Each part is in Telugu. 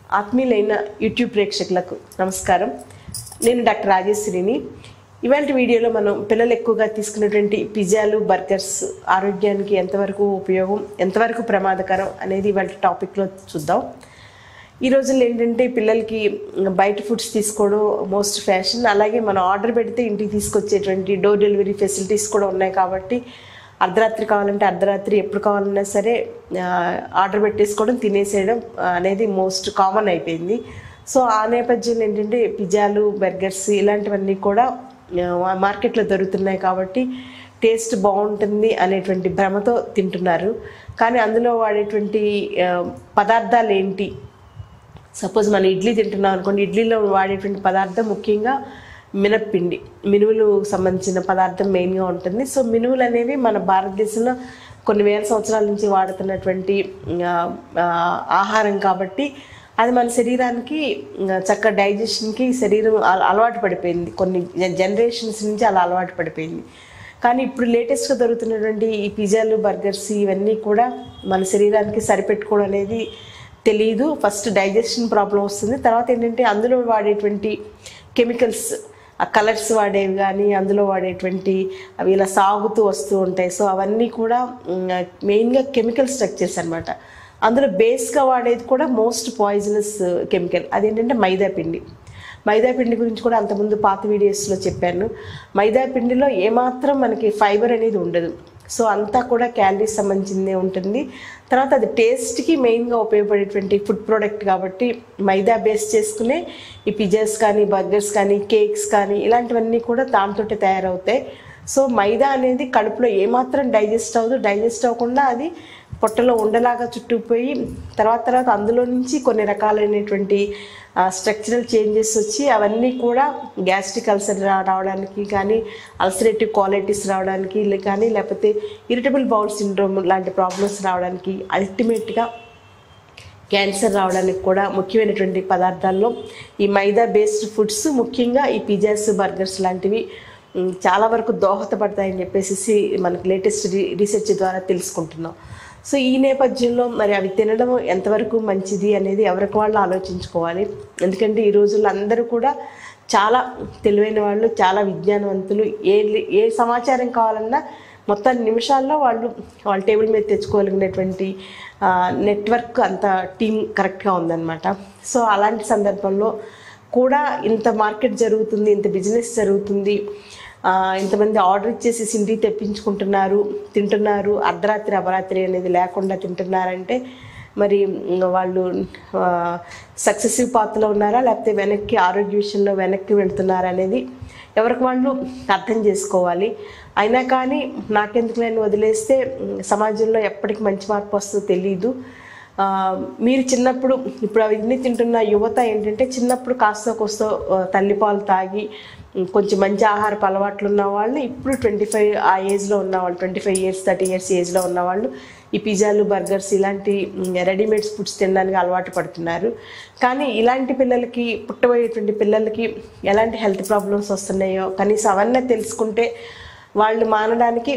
ఆత్మీయులైన యూట్యూబ్ ప్రేక్షకులకు నమస్కారం నేను డాక్టర్ రాజేశ్వరిని ఇవాళ వీడియోలో మనం పిల్లలు ఎక్కువగా తీసుకున్నటువంటి పిజ్జాలు బర్గర్స్ ఆరోగ్యానికి ఎంతవరకు ఉపయోగం ఎంతవరకు ప్రమాదకరం అనేది ఇవాళ టాపిక్లో చూద్దాం ఈ రోజుల్లో ఏంటంటే పిల్లలకి బయట ఫుడ్స్ తీసుకోవడం మోస్ట్ ఫ్యాషన్ అలాగే మనం ఆర్డర్ పెడితే ఇంటికి తీసుకొచ్చేటువంటి డోర్ డెలివరీ ఫెసిలిటీస్ కూడా ఉన్నాయి కాబట్టి అర్ధరాత్రి కావాలంటే అర్ధరాత్రి ఎప్పుడు కావాలన్నా సరే ఆ, ఆర్డర్ పెట్టేసుకోవడం తినేసేయడం ఆ, అనేది మోస్ట్ కామన్ అయిపోయింది సో ఆ నేపథ్యంలో ఏంటంటే పిజ్జాలు బర్గర్స్ ఇలాంటివన్నీ కూడా ఆ, మార్కెట్లో దొరుకుతున్నాయి కాబట్టి టేస్ట్ బాగుంటుంది అనేటువంటి భ్రమతో తింటున్నారు కానీ అందులో వాడేటువంటి ఆ, పదార్థాలు ఏంటి సపోజ్ మనం ఇడ్లీ తింటున్నాం అనుకోండి ఇడ్లీలో వాడేటువంటి పదార్థం ముఖ్యంగా మినప్పిండి మినువులు సంబంధించిన పదార్థం మెయిన్గా ఉంటుంది సో మినువులు అనేవి మన భారతదేశంలో కొన్ని వేల సంవత్సరాల నుంచి వాడుతున్నటువంటి ఆ, ఆ, ఆహారం కాబట్టి అది మన శరీరానికి ఆ, చక్క డైజెషన్కి శరీరం అల- అలవాటు పడిపోయింది కొన్ని జనరేషన్స్ నుంచి అలా అలవాటు పడిపోయింది కానీ ఇప్పుడు లేటెస్ట్గా దొరుకుతున్నటువంటి ఈ పిజ్జాలు బర్గర్స్ ఇవన్నీ కూడా మన శరీరానికి సరిపెట్టుకోవడం అనేది తెలియదు ఫస్ట్ డైజెషన్ ప్రాబ్లం వస్తుంది తర్వాత ఏంటంటే అందులో వాడేటువంటి కెమికల్స్ ఆ కలర్స్ వాడేవి కానీ అందులో వాడేటువంటి అవి ఇలా సాగుతూ వస్తూ ఉంటాయి సో అవన్నీ కూడా మెయిన్గా కెమికల్ స్ట్రక్చర్స్ అన్నమాట అందులో బేస్గా వాడేది కూడా మోస్ట్ పాయిజనస్ కెమికల్ అదేంటంటే మైదా పిండి మైదా పిండి గురించి కూడా అంతకుముందు పాత వీడియోస్లో చెప్పాను మైదా పిండిలో ఏమాత్రం మనకి ఫైబర్ అనేది ఉండదు సో అంతా కూడా క్యాలరీస్ సంబంధించిందే ఉంటుంది తర్వాత అది టేస్ట్కి మెయిన్గా ఉపయోగపడేటువంటి ఫుడ్ ప్రోడక్ట్ కాబట్టి మైదా బేస్ చేసుకునే ఈ పిజ్జాస్ కానీ బర్గర్స్ కానీ కేక్స్ కానీ ఇలాంటివన్నీ కూడా దాంతోటే తయారవుతాయి సో మైదా అనేది కడుపులో ఏమాత్రం డైజెస్ట్ అవ్వదు డైజెస్ట్ అవ్వకుండా అది పొట్టలో ఉండలాగా చుట్టుకుపోయి తర్వాత తర్వాత అందులో నుంచి కొన్ని రకాలైనటువంటి స్ట్రక్చరల్ చేంజెస్ వచ్చి అవన్నీ కూడా గ్యాస్ట్రిక్ అల్సర్ రావడానికి కానీ అల్సరేటివ్ క్వాలిటీస్ రావడానికి లే- కానీ లేకపోతే ఇరిటబుల్ బౌల్ సిండ్రోమ్ లాంటి ప్రాబ్లమ్స్ రావడానికి అల్టిమేట్గా క్యాన్సర్ రావడానికి కూడా ముఖ్యమైనటువంటి పదార్థాల్లో ఈ మైదా బేస్డ్ ఫుడ్స్ ముఖ్యంగా ఈ పిజ్జాస్ బర్గర్స్ లాంటివి ఉమ్, చాలా వరకు దోహదపడతాయని చెప్పేసి మనకు లేటెస్ట్ రీ- రీసెర్చ్ ద్వారా తెలుసుకుంటున్నాం సో ఈ నేపథ్యంలో మరి అవి తినడం ఎంతవరకు మంచిది అనేది ఎవరికి వాళ్ళు ఆలోచించుకోవాలి ఎందుకంటే ఈ రోజుల్లో అందరూ కూడా చాలా తెలివైన వాళ్ళు చాలా విజ్ఞానవంతులు ఏ ఏ సమాచారం కావాలన్నా మొత్తం నిమిషాల్లో వాళ్ళు వాళ్ళ టేబుల్ మీద తెచ్చుకోగలిగినటువంటి ఆ, నెట్వర్క్ అంత టీం కరెక్ట్గా ఉందన్నమాట సో అలాంటి సందర్భంలో కూడా ఇంత మార్కెట్ జరుగుతుంది ఇంత బిజినెస్ జరుగుతుంది ఆ, ఇంతమంది ఆర్డర్ ఇచ్చేసి ఇంటికి తెప్పించుకుంటున్నారు తింటున్నారు అర్ధరాత్రి అపరాత్రి అనేది లేకుండా తింటున్నారంటే మరి ఇంక వాళ్ళు సక్సెసివ్ పాత్రలో ఉన్నారా లేకపోతే వెనక్కి ఆరోగ్య విషయంలో వెనక్కి వెళ్తున్నారా అనేది ఎవరికి వాళ్ళు అర్థం చేసుకోవాలి అయినా కానీ నాకెందుకు నేను వదిలేస్తే ఉమ్, సమాజంలో ఎప్పటికి మంచి మార్పు వస్తుందో తెలియదు ఆ, మీరు చిన్నప్పుడు ఇప్పుడు అవన్నీ తింటున్న యువత ఏంటంటే చిన్నప్పుడు కాస్త కోస్తో ఆ, తల్లిపాలు తాగి ఉమ్, కొంచెం మంచి ఆహారపు అలవాట్లు ఉన్న వాళ్ళు ఇప్పుడు ట్వంటీ ఫైవ్ ఆ ఏజ్లో ఉన్నవాళ్ళు twenty five years thirty years ఏజ్లో ఉన్నవాళ్ళు ఈ పిజ్జాలు బర్గర్స్ ఇలాంటి రెడీమేడ్ ఫుడ్స్ తినడానికి అలవాటు పడుతున్నారు కానీ ఇలాంటి పిల్లలకి పుట్టబోయేటువంటి పిల్లలకి ఎలాంటి హెల్త్ ప్రాబ్లమ్స్ వస్తున్నాయో కనీసం అవన్నీ తెలుసుకుంటే వాళ్ళు మానడానికి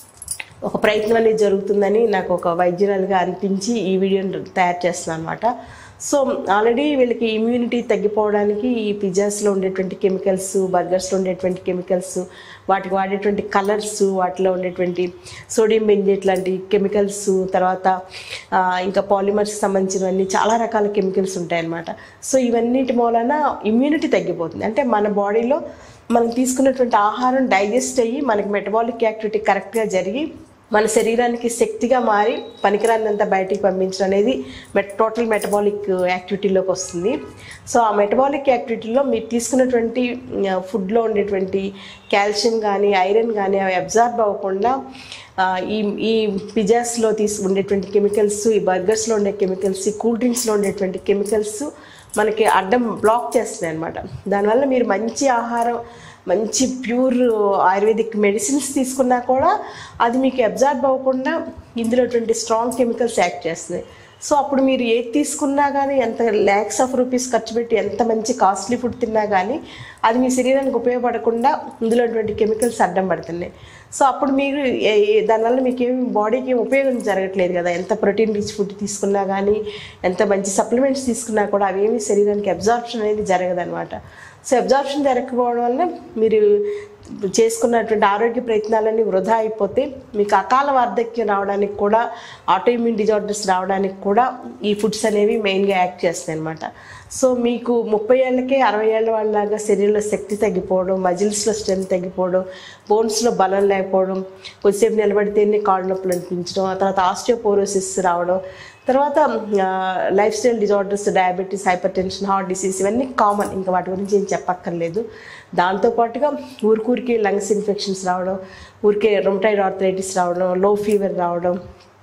ఒక ప్రయత్నం అనేది జరుగుతుందని నాకు ఒక వైద్యురాలుగా అనిపించి ఈ వీడియోని తయారు చేస్తున్నాను అనమాట సో ఆల్రెడీ వీళ్ళకి ఇమ్యూనిటీ తగ్గిపోవడానికి ఈ పిజ్జాస్లో ఉండేటువంటి కెమికల్స్ బర్గర్స్లో ఉండేటువంటి కెమికల్స్ వాటికి వాడేటువంటి కలర్స్ వాటిలో ఉండేటువంటి సోడియం బెంజేట్ లాంటి కెమికల్స్ తర్వాత ఆ, ఇంకా పాలిమర్స్ సంబంధించినవన్నీ చాలా రకాల కెమికల్స్ ఉంటాయన్నమాట సో ఇవన్నిటి మూలన ఇమ్యూనిటీ తగ్గిపోతుంది అంటే మన బాడీలో మనం తీసుకున్నటువంటి ఆహారం డైజెస్ట్ అయ్యి మనకి మెటబాలిక్ యాక్టివిటీ కరెక్ట్గా జరిగి మన శరీరానికి శక్తిగా మారి పనికిరానంతా బయటికి పంపించడం అనేది మెట్ టోటల్ మెటబాలిక్ యాక్టివిటీలోకి వస్తుంది సో ఆ మెటబాలిక్ యాక్టివిటీలో మీరు తీసుకున్నటువంటి ఫుడ్లో ఉండేటువంటి కాల్షియం కానీ ఐరన్ కానీ అవి అబ్జార్బ్ అవ్వకుండా ఆ, ఈ ఈ పిజ్జాస్లో తీసు ఉండేటువంటి కెమికల్స్ ఈ బర్గర్స్లో ఉండే కెమికల్స్ ఈ కూల్ డ్రింక్స్లో ఉండేటువంటి కెమికల్స్ మనకి అడ్డం బ్లాక్ చేస్తున్నాయి అనమాట దానివల్ల మీరు మంచి ఆహారం మంచి ప్యూర్ ఆయుర్వేదిక్ మెడిసిన్స్ తీసుకున్నా కూడా అది మీకు అబ్జార్బ్ అవ్వకుండా ఇందులో స్ట్రాంగ్ కెమికల్స్ యాక్ట్ చేస్తున్నాయి సో అప్పుడు మీరు ఏది తీసుకున్నా కానీ ఎంత ల్యాక్స్ ఆఫ్ రూపీస్ ఖర్చు పెట్టి ఎంత మంచి కాస్ట్లీ ఫుడ్ తిన్నా కానీ అది మీ శరీరానికి ఉపయోగపడకుండా ఇందులో ఉన్నటువంటి కెమికల్స్ అడ్డం పడుతున్నాయి సో అప్పుడు మీరు ఏ- ఏ- దానివల్ల మీకు ఏమి బాడీకి ఉపయోగం జరగట్లేదు కదా ఎంత ప్రోటీన్ రిచ్ ఫుడ్ తీసుకున్నా కానీ ఎంత మంచి సప్లిమెంట్స్ తీసుకున్నా కూడా అవేమి శరీరానికి అబ్జార్ప్షన్ అనేది జరగదనమాట సో అబ్జార్ప్షన్ జరగకపోవడం వల్ల మీరు చేసుకున్నటువంటి ఆరోగ్య ప్రయత్నాలన్నీ వృధా అయిపోతే మీకు అకాల వార్ధక్యం రావడానికి కూడా ఆటోఇమ్యూన్ డిజార్డర్స్ రావడానికి కూడా ఈ ఫుడ్స్ అనేవి మెయిన్గా యాక్ట్ చేస్తాయి అనమాట సో మీకు ముప్పై ఏళ్ళకే అరవై ఏళ్ళ వాళ్ళలాగా శరీరంలో శక్తి తగ్గిపోవడం మజిల్స్లో స్ట్రెంత్ తగ్గిపోవడం బోన్స్లో బలం లేకపోవడం కొద్దిసేపు నిలబడితేనే కాళ్ళు నొప్పులు అనిపించడం ఆ తర్వాత ఆస్టియోపోరోసిస్ రావడం తర్వాత lifestyle disorders diabetes hypertension heart disease ఇవన్నీ కామన్ ఇంకా వాటి గురించి ఏం చెప్పక్కర్లేదు దాంతోపాటుగా ఊరికూరికి లంగ్స్ ఇన్ఫెక్షన్స్ రావడం ఊరికే రొమటైడ్ ఆర్థరైటిస్ రావడం లో ఫీవర్ రావడం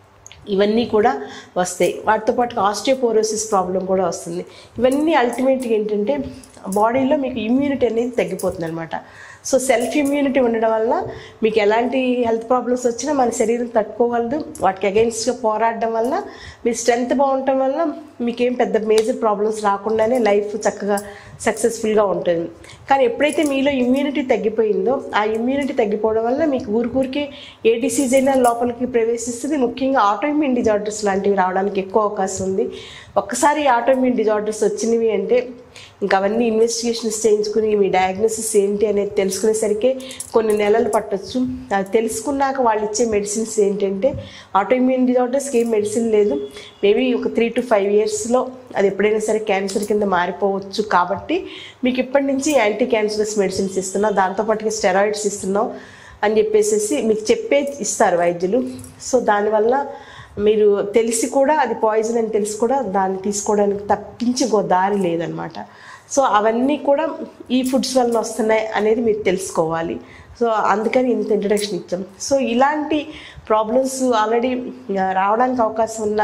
ఇవన్నీ కూడా వస్తాయి వాటితో పాటు ఆస్టియోపోరోసిస్ ప్రాబ్లం కూడా వస్తుంది ఇవన్నీ అల్టిమేట్గా ఏంటంటే బాడీలో మీకు ఇమ్యూనిటీ అనేది తగ్గిపోతుంది అనమాట సో సెల్ఫ్ ఇమ్యూనిటీ ఉండడం వల్ల మీకు ఎలాంటి హెల్త్ ప్రాబ్లమ్స్ వచ్చినా మన శరీరం తట్టుకోగలదు వాటికి అగెన్స్ట్గా పోరాడడం వల్ల మీ స్ట్రెంగ్త్ బాగుండటం వల్ల మీకేం పెద్ద మేజర్ ప్రాబ్లమ్స్ రాకుండానే లైఫ్ చక్కగా సక్సెస్ఫుల్గా ఉంటుంది కానీ ఎప్పుడైతే మీలో ఇమ్యూనిటీ తగ్గిపోయిందో ఆ ఇమ్యూనిటీ తగ్గిపోవడం వల్ల మీకు ఊరికూరికి ఏ డిసీజ్ అయినా లోపలికి ప్రవేశిస్తుంది ముఖ్యంగా ఆటోఇమ్యూన్ డిజార్డర్స్ లాంటివి రావడానికి ఎక్కువ అవకాశం ఉంది ఒక్కసారి ఆటోఇమ్యూన్ డిజార్డర్స్ వచ్చినవి అంటే ఇంకా అవన్నీ ఇన్వెస్టిగేషన్స్ చేయించుకుని మీ డయాగ్నోసిస్ ఏంటి అనేది తెలుసుకునేసరికి కొన్ని నెలలు పట్టొచ్చు అది తెలుసుకున్నాక వాళ్ళు ఇచ్చే మెడిసిన్స్ ఏంటంటే ఆటోఇమ్యూన్ డిజార్డర్స్కి ఏం మెడిసిన్ లేదు మేబీ ఒక త్రీ టు ఫైవ్ ఇయర్స్లో అది ఎప్పుడైనా సరే క్యాన్సర్ కింద మారిపోవచ్చు కాబట్టి మీకు ఇప్పటి నుంచి యాంటీ క్యాన్సరస్ మెడిసిన్స్ ఇస్తున్నాం దాంతోపాటుగా స్టెరాయిడ్స్ ఇస్తున్నాం అని చెప్పేసి మీకు చెప్పే ఇస్తారు వైద్యులు సో దానివల్ల మీరు తెలిసి కూడా అది పాయిజన్ అని తెలిసి కూడా దాన్ని తీసుకోవడానికి తప్పించి ఇంకో దారి లేదనమాట సో అవన్నీ కూడా ఈ ఫుడ్స్ వల్ల వస్తున్నాయి అనేది మీరు తెలుసుకోవాలి సో అందుకని ఇంత ఇంట్రడక్షన్ ఇచ్చాం సో ఇలాంటి ప్రాబ్లమ్స్ ఆల్రెడీ రావడానికి అవకాశం ఉన్న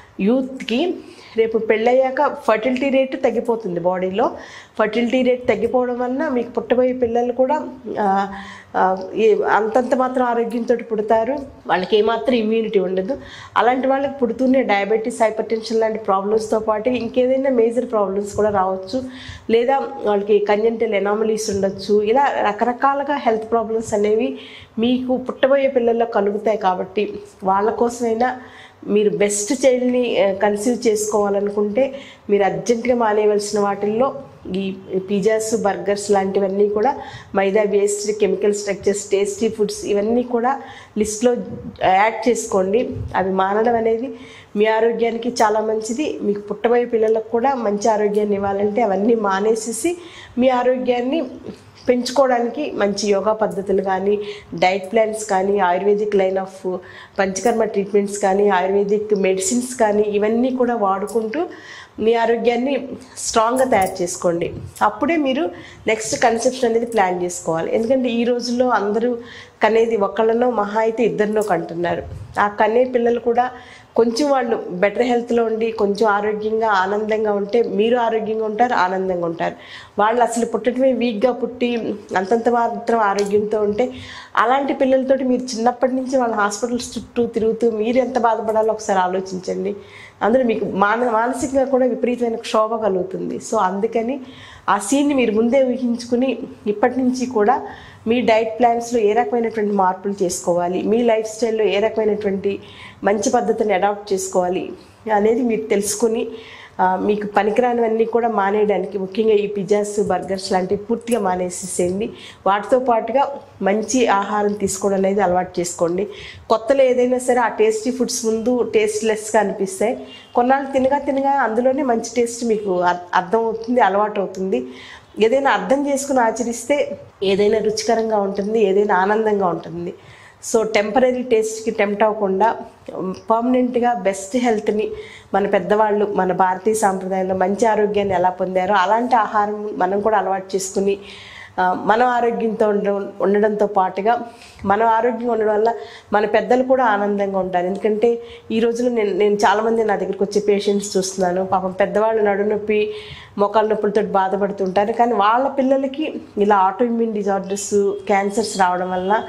యూత్కి రేపు పెళ్ళయ్యాక ఫర్టిలిటీ రేట్ తగ్గిపోతుంది బాడీలో ఫర్టిలిటీ రేట్ తగ్గిపోవడం వలన మీకు పుట్టబోయే పిల్లలు కూడా ఆ, ఆ, ఏ- అంతంత మాత్రం ఆరోగ్యంతో పుడతారు వాళ్ళకి ఏమాత్రం ఇమ్యూనిటీ ఉండదు అలాంటి వాళ్ళకి పుడుతూనే డయాబెటీస్ హైపర్ టెన్షన్ లాంటి ప్రాబ్లమ్స్తో పాటు ఇంకేదైనా మేజర్ ప్రాబ్లమ్స్ కూడా రావచ్చు లేదా వాళ్ళకి కంజెంటల్ ఎనామలీస్ ఉండొచ్చు ఇలా రకరకాలుగా హెల్త్ ప్రాబ్లమ్స్ అనేవి మీకు పుట్టబోయే పిల్లల్లో కలుగుతాయి కాబట్టి వాళ్ళ కోసమైనా మీరు బెస్ట్ చైల్డ్ని కన్సీవ్ చేసుకోవాలనుకుంటే మీరు అర్జెంటుగా మానేయవలసిన వాటిల్లో ఈ పిజ్జాస్ బర్గర్స్ లాంటివన్నీ కూడా మైదా based chemical structures tasty foods ఇవన్నీ కూడా లిస్ట్లో యాడ్ చేసుకోండి అవి మానడం అనేది మీ ఆరోగ్యానికి చాలా మంచిది మీకు పుట్టబోయే పిల్లలకు కూడా మంచి ఆరోగ్యాన్ని ఇవ్వాలంటే అవన్నీ మానేసేసి మీ ఆరోగ్యాన్ని పెంచుకోవడానికి మంచి యోగా పద్ధతులు కానీ డైట్ ప్లాన్స్ కానీ ayurvedic line of panchakarma treatments కానీ ఆయుర్వేదిక్ మెడిసిన్స్ కానీ ఇవన్నీ కూడా వాడుకుంటూ మీ ఆరోగ్యాన్ని స్ట్రాంగ్గా తయారు చేసుకోండి అప్పుడే మీరు నెక్స్ట్ కన్సెప్షన్ అనేది ప్లాన్ చేసుకోవాలి ఎందుకంటే ఈ రోజుల్లో అందరూ కనేది ఒకళ్ళనో మహా అయితే ఇద్దరినో కంటున్నారు ఆ కనే పిల్లలు కూడా కొంచెం వాళ్ళు బెటర్ హెల్త్లో ఉండి కొంచెం ఆరోగ్యంగా ఆనందంగా ఉంటే మీరు ఆరోగ్యంగా ఉంటారు ఆనందంగా ఉంటారు వాళ్ళు అసలు పుట్టడమే వీక్గా పుట్టి అంతంత మాత్రం ఆరోగ్యంతో ఉంటే అలాంటి పిల్లలతోటి మీరు చిన్నప్పటి నుంచి వాళ్ళ హాస్పిటల్స్ చుట్టూ తిరుగుతూ మీరు ఎంత బాధపడాలో ఒకసారి ఆలోచించండి అందులో మీకు మాన మానసికంగా కూడా విపరీతమైన క్షోభ కలుగుతుంది సో అందుకని ఆ సీన్ని మీరు ముందే ఊహించుకుని ఇప్పటి నుంచి కూడా మీ డైట్ ప్లాన్స్లో ఏ రకమైనటువంటి మార్పులు చేసుకోవాలి మీ లైఫ్ స్టైల్లో ఏ రకమైనటువంటి మంచి పద్ధతిని అడాప్ట్ చేసుకోవాలి అనేది మీరు తెలుసుకుని ఆ, మీకు పనికిరానివన్నీ కూడా మానేయడానికి ముఖ్యంగా ఈ పిజ్జాస్ బర్గర్స్ లాంటివి పూర్తిగా మానేసేసేయండి వాటితో పాటుగా మంచి ఆహారం తీసుకోవడం అనేది అలవాటు చేసుకోండి కొత్తలో ఏదైనా సరే ఆ టేస్టీ ఫుడ్స్ ముందు టేస్ట్లెస్గా అనిపిస్తాయి కొన్నాళ్ళు తినగా తినగా అందులోనే మంచి టేస్ట్ మీకు అర్- అర్థం అవుతుంది అలవాటు అవుతుంది ఏదైనా అర్థం చేసుకుని ఆచరిస్తే ఏదైనా రుచికరంగా ఉంటుంది ఏదైనా ఆనందంగా ఉంటుంది సో టెంపరీ టేస్ట్కి టెంప్ట్ అవ్వకుండా పర్మనెంట్గా బెస్ట్ హెల్త్ని మన పెద్దవాళ్ళు మన భారతీయ సాంప్రదాయంలో మంచి ఆరోగ్యాన్ని ఎలా పొందారో అలాంటి ఆహారం మనం కూడా అలవాటు చేసుకుని ఆ, మనం ఆరోగ్యంతో ఉండడం ఉండడంతో పాటుగా మనం ఆరోగ్యంగా ఉండడం వల్ల మన పెద్దలు కూడా ఆనందంగా ఉంటారు ఎందుకంటే ఈ రోజుల్లో నేను నేను చాలామంది నా దగ్గరికి వచ్చే పేషెంట్స్ చూస్తున్నాను పాపం పెద్దవాళ్ళు నడునొప్పి మోకాళ్ళ నొప్పులతో బాధపడుతుంటారు కానీ వాళ్ళ పిల్లలకి ఇలా ఆటో ఇమ్యూన్ డిజార్డర్స్ క్యాన్సర్స్ రావడం వల్ల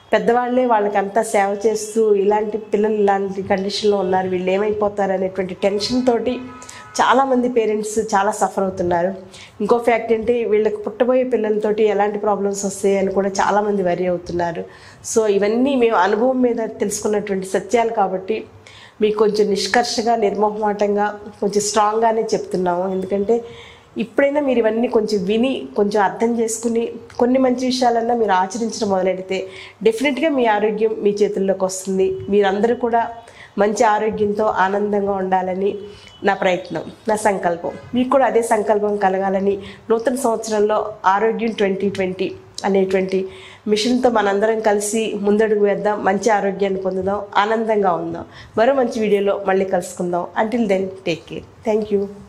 పెద్దవాళ్ళే వాళ్ళకంతా సేవ చేస్తూ ఇలాంటి పిల్లలు ఇలాంటి కండిషన్లో ఉన్నారు వీళ్ళు ఏమైపోతారు అనేటువంటి టెన్షన్ తోటి చాలామంది పేరెంట్స్ చాలా సఫర్ అవుతున్నారు ఇంకో ఫ్యాక్ట్ ఏంటి వీళ్ళకి పుట్టబోయే పిల్లలతోటి ఎలాంటి ప్రాబ్లమ్స్ వస్తాయి అని కూడా చాలామంది వరి అవుతున్నారు సో ఇవన్నీ మేము అనుభవం మీద తెలుసుకున్నటువంటి సత్యాలు కాబట్టి మీకు కొంచెం నిష్కర్షగా నిర్మోహమాటంగా కొంచెం స్ట్రాంగ్గానే చెప్తున్నాము ఎందుకంటే ఇప్పుడైనా మీరు ఇవన్నీ కొంచెం విని కొంచెం అర్థం చేసుకుని కొన్ని మంచి విషయాలన్నా మీరు ఆచరించడం మొదలెడితే డెఫినెట్గా మీ ఆరోగ్యం మీ చేతుల్లోకి వస్తుంది మీరందరూ కూడా మంచి ఆరోగ్యంతో ఆనందంగా ఉండాలని నా ప్రయత్నం నా సంకల్పం మీకు కూడా అదే సంకల్పం కలగాలని నూతన సంవత్సరంలో ఆరోగ్యం ట్వంటీ ట్వంటీ అనేటువంటి మిషన్తో మనందరం కలిసి ముందడుగు వేద్దాం మంచి ఆరోగ్యాన్ని పొందుదాం ఆనందంగా ఉందాం మరో మంచి వీడియోలో మళ్ళీ కలుసుకుందాం until then take care thank you